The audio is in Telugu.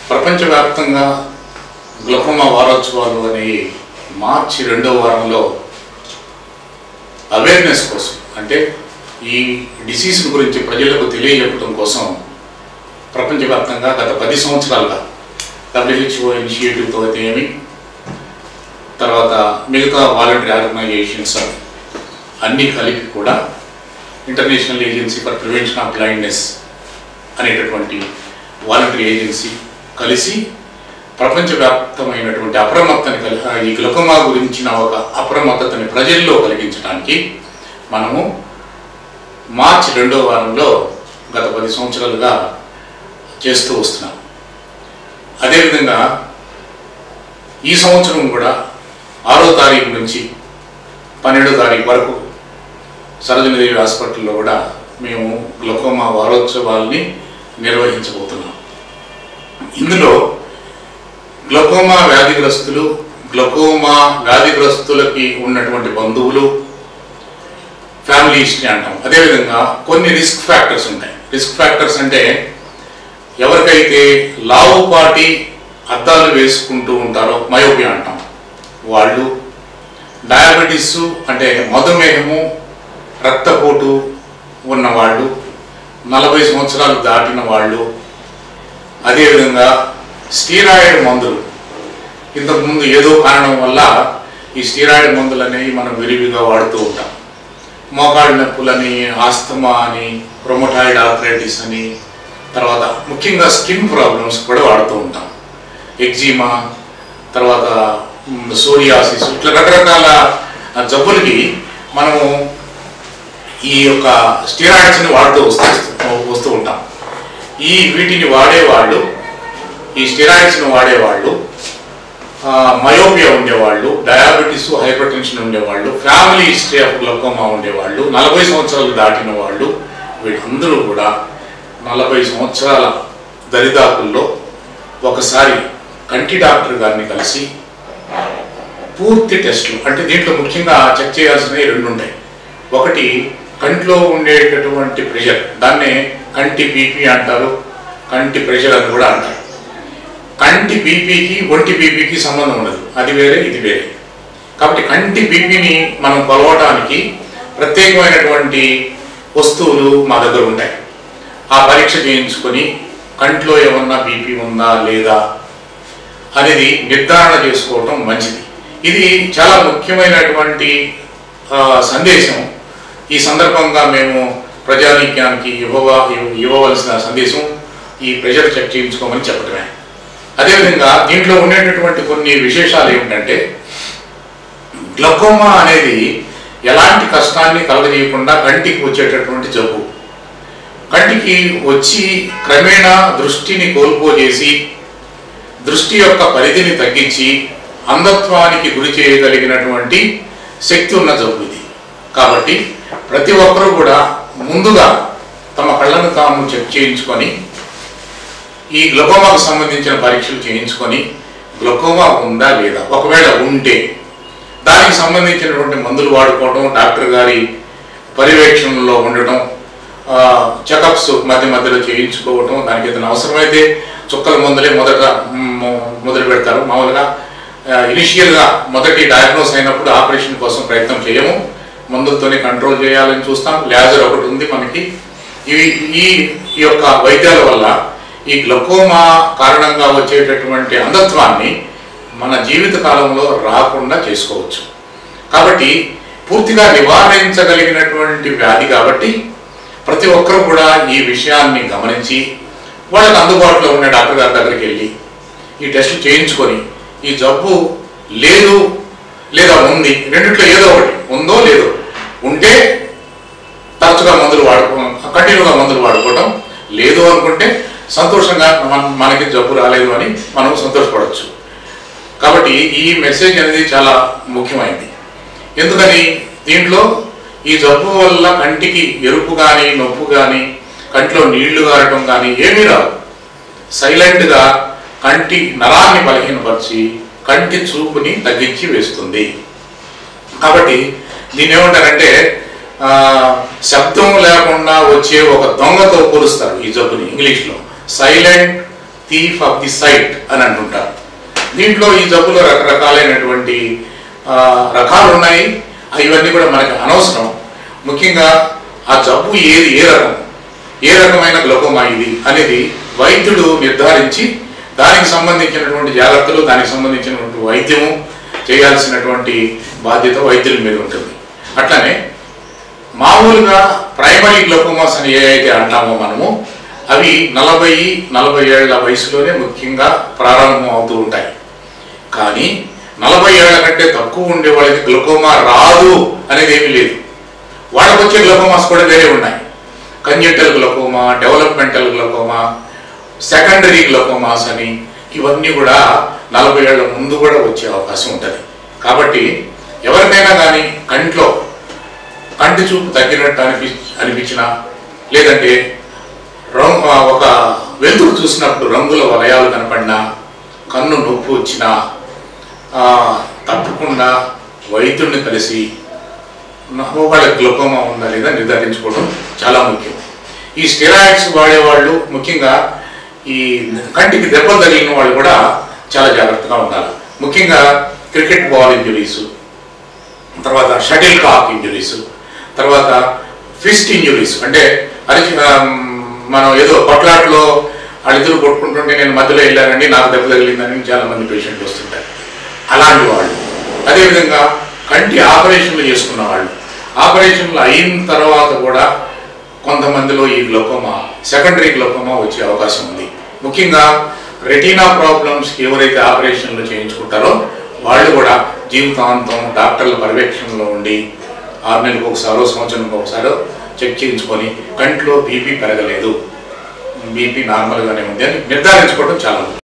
ప్రపంచవ్యాప్తంగా గ్లకోమా వారోత్సవాలు అనేవి మార్చి రెండవ వారంలో అవేర్నెస్ కోసం అంటే ఈ డిసీజ్ గురించి ప్రజలకు తెలియజెప్పడం కోసం ప్రపంచవ్యాప్తంగా గత పది సంవత్సరాలుగా డబ్ల్యూహెచ్ఓ ఇనిషియేటివ్తో అయితే ఏమి తర్వాత మిగతా వాలంటరీ ఆర్గనైజేషన్స్ అన్నీ కలిపి కూడా international agency for prevention of blindness అనేటటువంటి వాలంటరీ ఏజెన్సీ కలిసి ప్రపంచవ్యాప్తమైనటువంటి అప్రమత్తని కలి ఈ గ్లకోమా గురించిన ఒక అప్రమత్తతని ప్రజల్లో కలిగించడానికి మనము మార్చి రెండో వారంలో గత పది సంవత్సరాలుగా చేస్తూ వస్తున్నాం అదేవిధంగా ఈ సంవత్సరం కూడా ఆరో తారీఖు నుంచి పన్నెండో తారీఖు వరకు సరోజినీదేవి హాస్పిటల్లో కూడా మేము గ్లకోమా వారోత్సవాల్ని నిర్వహించబోతున్నాం ఇందులో గ్లకోమా వ్యాధిగ్రస్తులు గ్లకోమా వ్యాధిగ్రస్తులకి ఉన్నటువంటి బంధువులు ఫ్యామిలీ హిస్టరీ అంటాం అదేవిధంగా కొన్ని రిస్క్ ఫ్యాక్టర్స్ ఉంటాయి రిస్క్ ఫ్యాక్టర్స్ అంటే ఎవరికైతే లావుపాటి అద్దాలు వేసుకుంటూ ఉంటారో మయోపియా అంటాం వాళ్ళు డయాబెటీస్ అంటే మధుమేహము రక్తపోటు ఉన్నవాళ్ళు నలభై సంవత్సరాలు దాటిన వాళ్ళు అదేవిధంగా స్టీరాయిడ్ మందులు ఇంతకుముందు ఏదో కారణం వల్ల ఈ స్టీరాయిడ్ మందులు అనేవి మనం విరివిగా వాడుతూ ఉంటాం మోకాళ్ళ నొప్పులని ఆస్తమా అని ప్రొమోటాయిడ్ ఆర్థరైటిస్ అని తర్వాత ముఖ్యంగా స్కిన్ ప్రాబ్లమ్స్ కూడా వాడుతూ ఉంటాం ఎగ్జిమా తర్వాత మ్, సోరియాసిస్ ఇట్లా రకరకాల ఆ, జబ్బులకి మనము ఈ యొక్క స్టీరాయిడ్స్ని వాడుతూ వస్తూ వస్తూ ఉంటాం ఈ వీటిని వాడేవాళ్ళు ఈ స్టెరాయిడ్స్ని వాడేవాళ్ళు ఆ, మయోపియా ఉండేవాళ్ళు డయాబెటీస్ హైపర్ టెన్షన్ ఉండేవాళ్ళు ఫ్యామిలీ హిస్టరీ ఆఫ్ గ్లకోమా ఉండేవాళ్ళు నలభై సంవత్సరాలు దాటిన వాళ్ళు వీళ్ళందరూ కూడా నలభై సంవత్సరాల దరిదాపుల్లో ఒకసారి కంటి డాక్టర్ గారిని కలిసి పూర్తి టెస్టులు అంటే దీంట్లో ముఖ్యంగా చెక్ చేయాల్సినవి రెండు ఉంటాయి ఒకటి కంట్లో ఉండేటటువంటి ప్రెషర్ దాన్నే కంటి బీపీ అంటారు కంటి ప్రెషర్ అని కూడా అంటారు కంటి బీపీకి ఒంటి బీపీకి సంబంధం ఉండదు అది వేరే ఇది వేరే కాబట్టి కంటి బీపీని మనం కొలవటానికి ప్రత్యేకమైనటువంటి వస్తువులు మా దగ్గర ఉంటాయి ఆ పరీక్ష చేయించుకొని కంట్లో ఏమన్నా బీపీ ఉందా లేదా అనేది నిర్ధారణ చేసుకోవటం మంచిది ఇది చాలా ముఖ్యమైనటువంటి ఆ, సందేశం ఈ సందర్భంగా మేము ప్రజానీక్యానికి ఇవ్వవ ఇవ్వవలసిన సందేశం ఈ ప్రెషర్ చెక్ చేయించుకోమని చెప్పడమే అదేవిధంగా దీంట్లో ఉండేటటువంటి కొన్ని విశేషాలు ఏమిటంటే గ్లకోమా అనేది ఎలాంటి కష్టాన్ని కలగజేయకుండా కంటికి వచ్చేటటువంటి జబ్బు కంటికి వచ్చి క్రమేణా దృష్టిని కోల్పోజేసి దృష్టి యొక్క పరిధిని తగ్గించి అంధత్వానికి గురి చేయగలిగినటువంటి శక్తి ఉన్న జబ్బు ఇది కాబట్టి ప్రతి ఒక్కరూ కూడా ముందుగా తమ కళ్ళను తాము చెక్ చేయించుకొని ఈ గ్లకోమాకు సంబంధించిన పరీక్షలు చేయించుకొని గ్లకోమా ఉందా లేదా ఒకవేళ ఉంటే దానికి సంబంధించినటువంటి మందులు వాడుకోవడం డాక్టర్ గారి పర్యవేక్షణలో ఉండటం చెకప్స్ మధ్య మధ్యలో చేయించుకోవటం దానికి ఏదైనా అవసరమైతే చుక్కల మందులే మొదట మ్, మొదలు పెడతారు మామూలుగా ఇనిషియల్గా మొదటి డయాగ్నోస్ అయినప్పుడు ఆపరేషన్ కోసం ప్రయత్నం చేయము మందులతోనే కంట్రోల్ చేయాలని చూస్తాం లేజర్ ఒకటి ఉంది మనకి ఇవి ఈ ఈ యొక్క వైద్యాల వల్ల ఈ గ్లకోమా కారణంగా వచ్చేటటువంటి అంధత్వాన్ని మన జీవిత కాలంలో రాకుండా చేసుకోవచ్చు కాబట్టి పూర్తిగా నివారించగలిగినటువంటి వ్యాధి కాబట్టి ప్రతి ఒక్కరు కూడా ఈ విషయాన్ని గమనించి వాళ్ళకి అందుబాటులో ఉన్న డాక్టర్ గారి దగ్గరికి వెళ్ళి ఈ టెస్టులు చేయించుకొని ఈ జబ్బు లేదు లేదా ఉంది రెండిట్లో ఏదో ఒకటి ఉందో లేదో ఉంటే తరచుగా మందులు వాడుకో కంటిన్యూగా మందులు వాడుకోవటం లేదు అనుకుంటే సంతోషంగా మన- మనకి జబ్బు రాలేదు అని మనం సంతోషపడవచ్చు కాబట్టి ఈ మెసేజ్ అనేది చాలా ముఖ్యమైనది ఎందుకని దీంట్లో ఈ జబ్బు వల్ల కంటికి ఎరుపు కానీ నొప్పు కానీ కంటిలో నీళ్లు గారటం కానీ ఏమీ రావు సైలెంట్గా కంటి నరాన్ని బలహీనపరిచి కంటి చూపుని తగ్గించి వేస్తుంది కాబట్టి దీన్ని ఏమంటారంటే ఆ, శబ్దం లేకుండా వచ్చే ఒక దొంగతో పోలుస్తారు ఈ జబ్బుని ఇంగ్లీష్లో silent thief of the sight అని అంటుంటారు దీంట్లో ఈ జబ్బులో రకరకాలైనటువంటి ఆ, రకాలు ఉన్నాయి ఆ ఇవన్నీ కూడా మనకి అనవసరం ముఖ్యంగా ఆ జబ్బు ఏది ఏ రకం ఏ రకమైన గ్లకోమా ఇది అనేది వైద్యుడు నిర్ధారించి దానికి సంబంధించినటువంటి జాగ్రత్తలు దానికి సంబంధించినటువంటి వైద్యము చేయాల్సినటువంటి బాధ్యత వైద్యుల మీద ఉంటుంది అట్లనే మామూలుగా ప్రైమరీ గ్లకోమాస్ అని ఏ అయితే అంటామో మనము అవి నలభై నలభై ఏళ్ల వయసులోనే ముఖ్యంగా ప్రారంభం అవుతూ ఉంటాయి కానీ నలభై ఏళ్ల కంటే తక్కువ ఉండే వాళ్ళకి గ్లకోమా రాదు అనేది ఏమీ లేదు వాళ్ళకి వచ్చే గ్లకోమాస్ కూడా వేరే ఉన్నాయి congenital glaucoma developmental glaucoma secondary glaucomas అని ఇవన్నీ కూడా నలభై ఏళ్ల ముందు కూడా వచ్చే అవకాశం ఉంటుంది కాబట్టి ఎవరికైనా కానీ కంట్లో కంటి చూపు తగ్గినట్టు అనిపి అనిపించినా లేదంటే రంగు ఒక వెలుతురు చూసినప్పుడు రంగుల వలయాలు కనపడినా కన్ను నొప్పి వచ్చినా ఆ, తప్పకుండా వైద్యుడిని కలిసి నా- వాళ్ళకి గ్లకోమా ఉందా లేదా నిర్ధారించుకోవడం చాలా ముఖ్యం ఈ స్టెరాయిడ్స్ వాడేవాళ్ళు ముఖ్యంగా ఈ కంటికి దెబ్బలు తగిలిన వాళ్ళు కూడా చాలా జాగ్రత్తగా ఉండాలి ముఖ్యంగా క్రికెట్ బాల్ ఇంజురీస్ తర్వాత షటిల్ కాక్ ఇంజురీస్ తర్వాత ఫిస్ట్ ఇంజురీస్ అంటే అరిచి ఆ, మనం ఏదో కొట్లాట్లో వాళ్ళిద్దరు కొట్టుకుంటుంటే నేను మధ్యలో వెళ్ళానండి నాకు దెబ్బ తగిలిందని చాలా మంది పేషెంట్లు వస్తుంటారు అలాంటి వాళ్ళు అదేవిధంగా కంటి ఆపరేషన్లు చేసుకున్న వాళ్ళు ఆపరేషన్లు అయిన తర్వాత కూడా కొంతమందిలో ఈ గ్లోకోమా సెకండరీ గ్లోకోమా వచ్చే అవకాశం ఉంది ముఖ్యంగా రెటీనా ప్రాబ్లమ్స్ ఎవరైతే ఆపరేషన్లు చేయించుకుంటారో వాళ్ళు కూడా జీవితాంతం డాక్టర్ల పర్యవేక్షణలో ఉండి ఆరు నెలలకు ఒకసారో సంవత్సరానికి ఒకసారో చెక్ చేయించుకొని కంట్లో బీపీ పెరగలేదు బీపీ నార్మల్గానే ఉంది అని నిర్ధారించుకోవడం చాలా ముఖ్యం